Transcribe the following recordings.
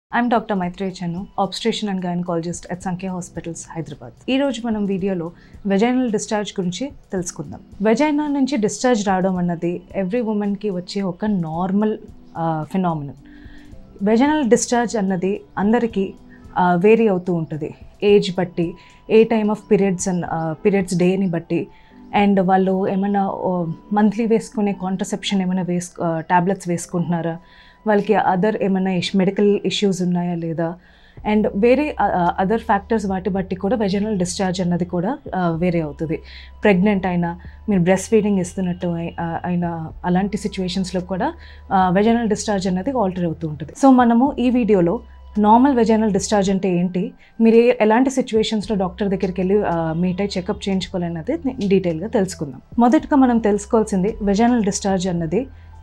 I'm doctor Maitreya Chanu obstetrician and gynaecologist at Sankhya hospitals Hyderabad ఈ రోజు మనం వీడియోలో వెజైనల్ డిశ్చార్జ్ గురించి తెలుసుకుందాం వెజైనా నుంచి డిశ్చార్జ్ రావడం అన్నది ఎవ్రీ ఉమెన్కి వచ్చే ఒక నార్మల్ ఫినామినల్ వెజైనల్ డిశ్చార్జ్ అన్నది అందరికీ వేరీ అవుతూ ఉంటుంది ఏజ్ బట్టి a time of periods and periods డేని బట్టి అండ్ వాళ్ళు ఏమైనా మంత్లీ వేసుకునే కాంట్రసెప్షన్ ఏమైనా వేసు టాబ్లెట్స్ వేసుకుంటున్నారా వాళ్ళకి అదర్ ఏమైనా ఇష్ మెడికల్ ఇష్యూస్ ఉన్నాయా లేదా అండ్ వేరే అదర్ ఫ్యాక్టర్స్ వాటి బట్టి కూడా వెజనల్ డిశ్చార్జ్ అన్నది కూడా వేరే అవుతుంది ప్రెగ్నెంట్ అయినా మీరు బ్రెస్ట్ ఫీడింగ్ ఇస్తున్నట్టు అయి- ఆ, అయినా అలాంటి సిచ్యువేషన్స్లో కూడా వెజనల్ డిశ్చార్జ్ అన్నది ఆల్టర్ అవుతూ ఉంటుంది సో మనము ఈ వీడియోలో నార్మల్ వెజైనల్ డిశ్చార్జ్ అంటే ఏంటి మీరు ఏ- ఎలాంటి సిచ్యువేషన్స్లో డాక్టర్ దగ్గరికి వెళ్ళి మీట్ అయి చెకప్ చేయించుకోవాలన్నది డీటెయిల్గా తెలుసుకుందాం మొదటగా మనం తెలుసుకోవాల్సింది వెజైనల్ డిశ్చార్జ్ అన్నది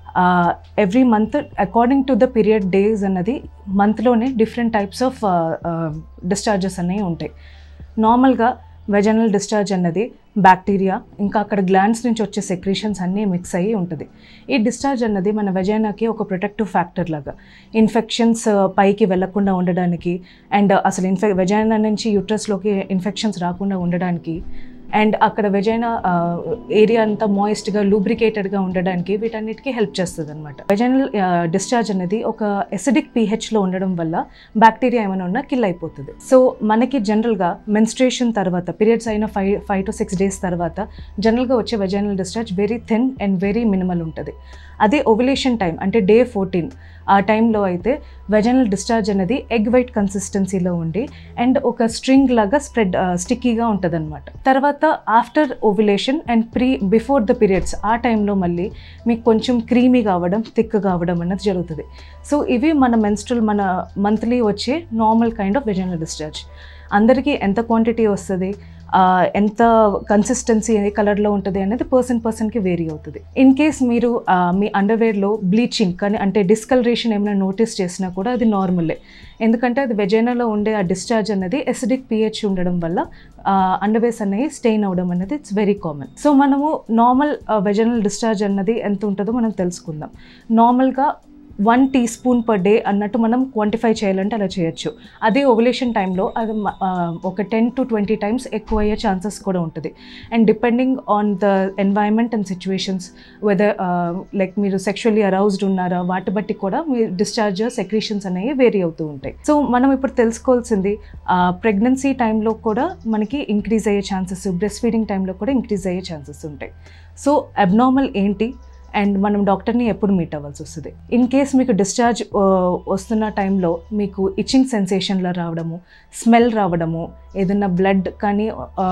every month according to the period days అన్నది మంత్లోనే డిఫరెంట్ టైప్స్ ఆఫ్ డిశ్చార్జెస్ అనేవి ఉంటాయి నార్మల్గా వెజనల్ డిశ్చార్జ్ అన్నది బ్యాక్టీరియా ఇంకా అక్కడ గ్లాండ్స్ నుంచి వచ్చే సెక్రీషన్స్ అన్నీ మిక్స్ అయ్యి ఉంటుంది ఈ డిశ్చార్జ్ అన్నది మన వెజైనాకి ఒక ప్రొటెక్టివ్ ఫ్యాక్టర్ లాగా ఇన్ఫెక్షన్స్ పైకి వెళ్లకుండా ఉండడానికి అండ్ అసలు ఇన్ఫె వెజైనా నుంచి యూట్రస్లోకి ఇన్ఫెక్షన్స్ రాకుండా ఉండడానికి అండ్ అక్కడ వెజైనా ఏరియా అంతా మాయిస్ట్గా లూబ్రికేటెడ్గా ఉండడానికి వీటన్నిటికీ హెల్ప్ చేస్తుంది అనమాట వెజైనల్ డిశ్చార్జ్ అనేది ఒక ఎసిడిక్ పీహెచ్లో ఉండడం వల్ల బ్యాక్టీరియా ఏమైనా ఉన్నా కిల్ అయిపోతుంది సో మనకి జనరల్గా మెన్స్ట్రేషన్ తర్వాత పీరియడ్స్ అయిన five five to six days తర్వాత జనరల్గా వచ్చే vaginal discharge very thin and very minimal ఉంటుంది అదే ఓవులేషన్ టైం అంటే డే ఫోర్టీన్ ఆ టైంలో అయితే వెజనల్ డిశ్చార్జ్ అనేది ఎగ్ వైట్ కన్సిస్టెన్సీలో ఉండి అండ్ ఒక స్ట్రింగ్ లాగా స్ప్రెడ్ స్టిక్కీగా ఉంటుంది అనమాట తర్వాత after ovulation and pre before the periods ఆ టైంలో మళ్ళీ మీకు కొంచెం క్రీమీ కావడం థిక్ కావడం అన్నది జరుగుతుంది సో ఇవి మన మెన్స్ట్రల్ మన మంత్లీ వచ్చే normal kind of vaginal discharge అందరికీ ఎంత క్వాంటిటీ వస్తుంది ఆ, ఎంత కన్సిస్టెన్సీ ఏ కలర్లో ఉంటుంది అనేది పర్సన్ పర్సన్కి వేరీ అవుతుంది ఇన్ కేస్ మీరు ఆ, మీ అండర్వేర్లో బ్లీచింగ్ కానీ అంటే డిస్కలరేషన్ ఏమైనా నోటీస్ చేసినా కూడా అది నార్మలే ఎందుకంటే అది వెజైనాలో ఉండే ఆ డిశ్చార్జ్ అనేది ఎసిడిక్ పిహెచ్ ఉండడం వల్ల అండర్వేస్ అనేవి స్టెయిన్ అవడం అనేది ఇట్స్ వెరీ కామన్ సో మనము నార్మల్ వెజనల్ డిశ్చార్జ్ అన్నది ఎంత ఉంటుందో మనం తెలుసుకుందాం నార్మల్గా one teaspoon per day అన్నట్టు మనం క్వాంటిఫై చేయాలంటే అలా చేయొచ్చు అదే ఓవులేషన్ టైంలో అది మ- ఆ, ఒక టెన్ టు ట్వంటీ టైమ్స్ ఎక్కువ అయ్యే ఛాన్సెస్ కూడా ఉంటుంది and depending on the environment and situations weather like మీరు సెక్షువల్లీ అరౌజ్డ్ ఉన్నారా వాటి బట్టి కూడా మీ డిశ్చార్జ్ సెక్రీషన్స్ అనేవి వేరీ అవుతూ ఉంటాయి సో మనం ఇప్పుడు తెలుసుకోవాల్సింది ప్రెగ్నెన్సీ టైంలో కూడా మనకి ఇంక్రీజ్ అయ్యే ఛాన్సెస్ బ్రెస్ట్ ఫీడింగ్ టైంలో కూడా ఇంక్రీజ్ అయ్యే ఛాన్సెస్ ఉంటాయి సో అబ్నార్మల్ ఏంటి అండ్ మనం డాక్టర్ని ఎప్పుడు మీట్ అవ్వాల్సి వస్తుంది ఇన్ కేస్ మీకు డిశ్చార్జ్ వస్తున్న టైంలో మీకు ఇచ్చింగ్ సెన్సేషన్లో రావడము స్మెల్ రావడము ఏదైనా బ్లడ్ కానీ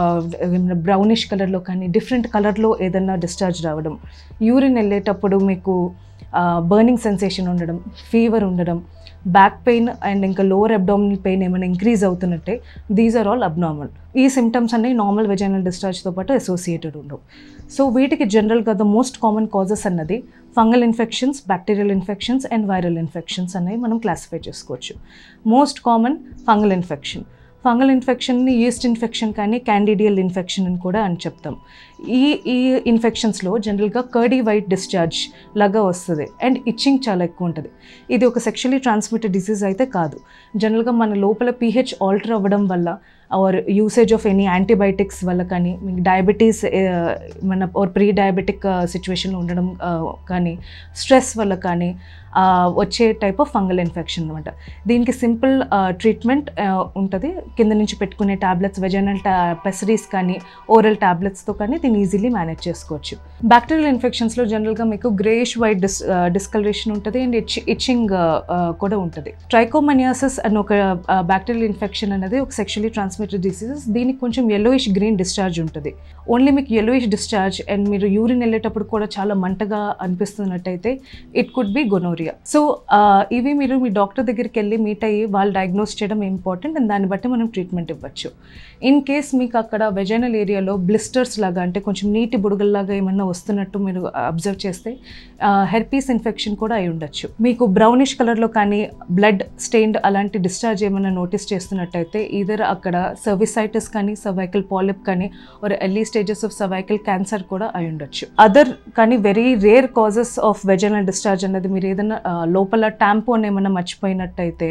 బ్రౌనిష్ కలర్లో కానీ డిఫరెంట్ కలర్లో ఏదైనా డిశ్చార్జ్ రావడం యూరిన్ వెళ్ళేటప్పుడు మీకు బర్నింగ్ సెన్సేషన్ ఉండడం ఫీవర్ ఉండడం బ్యాక్ పెయిన్ అండ్ ఇంకా లోవర్ అబ్డామినల్ పెయిన్ ఏమైనా ఇంక్రీజ్ అవుతున్నట్టే దీస్ ఆర్ ఆల్ అబ్నార్మల్ ఈ సిమ్టమ్స్ అన్ని నార్మల్ వెజైనల్ డిశ్చార్జ్తో పాటు అసోసియేటెడ్ ఉండవు సో వీటికి జనరల్గా ద మోస్ట్ కామన్ కాజెస్ అన్నది fungal infections bacterial infections and viral infections అనేవి మనం క్లాసిఫై చేసుకోవచ్చు most common fungal infection fungal ఇన్ఫెక్షన్ని ఈస్ట్ ఇన్ఫెక్షన్ కానీ క్యాండిడియల్ ఇన్ఫెక్షన్ అని కూడా అని చెప్తాం ఈ ఈ ఇన్ఫెక్షన్స్లో జనరల్గా కర్డీ వైట్ డిశ్చార్జ్ లాగా వస్తుంది అండ్ ఇచ్చింగ్ చాలా ఎక్కువ ఉంటుంది ఇది ఒక సెక్షువలీ ట్రాన్స్మిటెడ్ డిసీజ్ అయితే కాదు జనరల్గా మన లోపల పీహెచ్ ఆల్టర్ అవ్వడం వల్ల or usage of any antibiotics వల్ల కానీ మీకు డయాబెటీస్ మన ఆర్ ప్రీ డయాబెటిక్ సిచ్యువేషన్లో ఉండడం ఆ, కానీ స్ట్రెస్ వల్ల కానీ ఆ, వచ్చే టైప్ ఆఫ్ ఫంగల్ ఇన్ఫెక్షన్ అనమాట దీనికి సింపుల్ ట్రీట్మెంట్ ఉంటుంది కింద నుంచి పెట్టుకునే టాబ్లెట్స్ వెజనల్ టా పెసరీస్ కానీ ఓరల్ టాబ్లెట్స్తో కానీ దీన్ని ఈజీలీ మేనేజ్ చేసుకోవచ్చు బ్యాక్టీరియల్ ఇన్ఫెక్షన్స్లో జనరల్గా మీకు గ్రేష్ వైట్ డిస్ డిస్కలరేషన్ ఉంటుంది అండ్ ఇచ్ ఇచ్చింగ్ కూడా ఉంటుంది ట్రైకోమనియాసిస్ అని ఒక బ్యాక్టీరియల్ ఇన్ఫెక్షన్ అనేది ఒక సెక్షువలీ ట్రాన్స్మిటెడ్ డిసీజెస్ దీనికి కొంచెం ఎల్లోయిష్ గ్రీన్ డిశ్చార్జ్ ఉంటుంది ఓన్లీ మీకు ఎల్లోయిష్ డిశ్చార్జ్ అండ్ మీరు యూరిన్ వెళ్ళేటప్పుడు కూడా చాలా మంటగా అనిపిస్తున్నట్టయితే it could be gonorrhoea so ఇవి మీరు మీ డాక్టర్ దగ్గరికి వెళ్ళి మీట్ అయ్యి వాళ్ళు డయాగ్నోస్ చేయడం ఇంపార్టెంట్ అండ్ దాన్ని బట్టి మనం ట్రీట్మెంట్ ఇవ్వచ్చు ఇన్ కేస్ మీకు అక్కడ వెజైనల్ ఏరియాలో బ్లిస్టర్స్ లాగా అంటే కొంచెం నీటి బుడగల్లాగా ఏమన్నా వస్తున్నట్టు మీరు అబ్జర్వ్ చేస్తే హెర్పీస్ ఇన్ఫెక్షన్ కూడా అయి ఉండొచ్చు మీకు బ్రౌనిష్ కలర్లో కానీ బ్లడ్ స్టెయిన్డ్ అలాంటి డిశ్చార్జ్ ఏమైనా నోటీస్ చేస్తున్నట్టయితే ఈధర్ అక్కడ సర్విసైటిస్ కానీ సర్వైకల్ పాలిప్ కానీ ఒక early stages of cervical cancer కూడా అయి ఉండొచ్చు అదర్ కానీ very rare causes of vaginal discharge అనేది మీరు ఏదైనా ఆ, లోపల ట్యాంపోన్ ఏమైనా మర్చిపోయినట్టయితే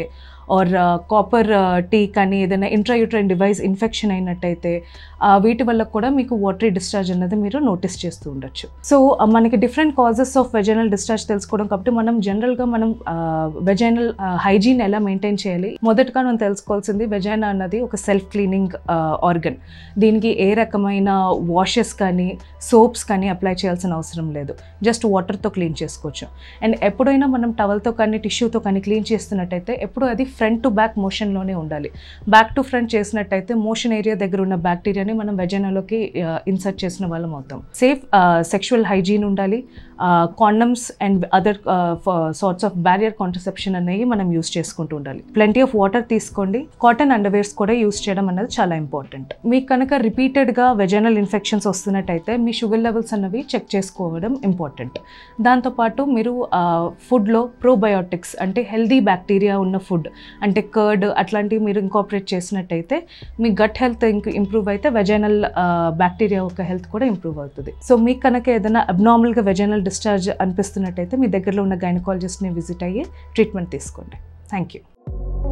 ఆర్ కాపర్ టీ కానీ ఏదైనా ఇంట్రాయూట్రైన్ డివైస్ ఇన్ఫెక్షన్ అయినట్టయితే ఆ, వీటి వల్ల కూడా మీకు వాటరీ డిశ్చార్జ్ అనేది మీరు నోటీస్ చేస్తూ ఉండొచ్చు సో మనకి different causes of vaginal discharge తెలుసుకోవడం కాబట్టి మనం జనరల్గా మనం వెజైనల్ హైజీన్ ఎలా మెయింటైన్ చేయాలి మొదటగా మనం తెలుసుకోవాల్సింది వెజైనా అన్నది ఒక సెల్ఫ్ క్లీనింగ్ ఆర్గన్ దీనికి ఏ రకమైన వాషెస్ కానీ సోప్స్ కానీ అప్లై చేయాల్సిన అవసరం లేదు జస్ట్ వాటర్తో క్లీన్ చేసుకోవచ్చు అండ్ ఎప్పుడైనా మనం టవల్తో కానీ టిష్యూతో కానీ క్లీన్ చేస్తున్నట్టయితే ఎప్పుడు అది ఫ్రంట్ టు బ్యాక్ మోషన్లోనే ఉండాలి బ్యాక్ టు ఫ్రంట్ చేసినట్టయితే మోషన్ ఏరియా దగ్గర ఉన్న బ్యాక్టీరియాని మనం వెజైనాలోకి ఇన్సర్ట్ చేసిన వాళ్ళం అవుతాం సేఫ్ సెక్షువల్ హైజీన్ ఉండాలి condoms and other sorts of barrier contraception అనేవి మనం యూస్ చేసుకుంటూ ఉండాలి ప్లెంటీ ఆఫ్ వాటర్ తీసుకోండి కాటన్ అండర్వేర్స్ కూడా యూస్ చేయడం అనేది చాలా ఇంపార్టెంట్ మీకు కనుక రిపీటెడ్గా వెజైనల్ ఇన్ఫెక్షన్స్ వస్తున్నట్టయితే మీ షుగర్ లెవెల్స్ అన్నవి చెక్ చేసుకోవడం ఇంపార్టెంట్ దాంతోపాటు మీరు ఫుడ్లో ప్రోబయోటిక్స్ అంటే హెల్దీ బ్యాక్టీరియా ఉన్న ఫుడ్ అంటే కర్డ్ అట్లాంటివి మీరు ఇంకాపరేట్ చేసినట్టయితే మీ గట్ హెల్త్ ఇంప్రూవ్ అయితే వెజైనల్ బ్యాక్టీరియా యొక్క హెల్త్ కూడా ఇంప్రూవ్ అవుతుంది సో మీకు కనుక ఏదైనా అబ్నార్మల్గా వెజైనల్ డిశ్చార్జ్ అనిపిస్తున్నట్టయితే మీ దగ్గరలో ఉన్న గైనకాలజిస్ట్ని విజిట్ అయ్యి ట్రీట్మెంట్ తీసుకోండి థ్యాంక్ యూ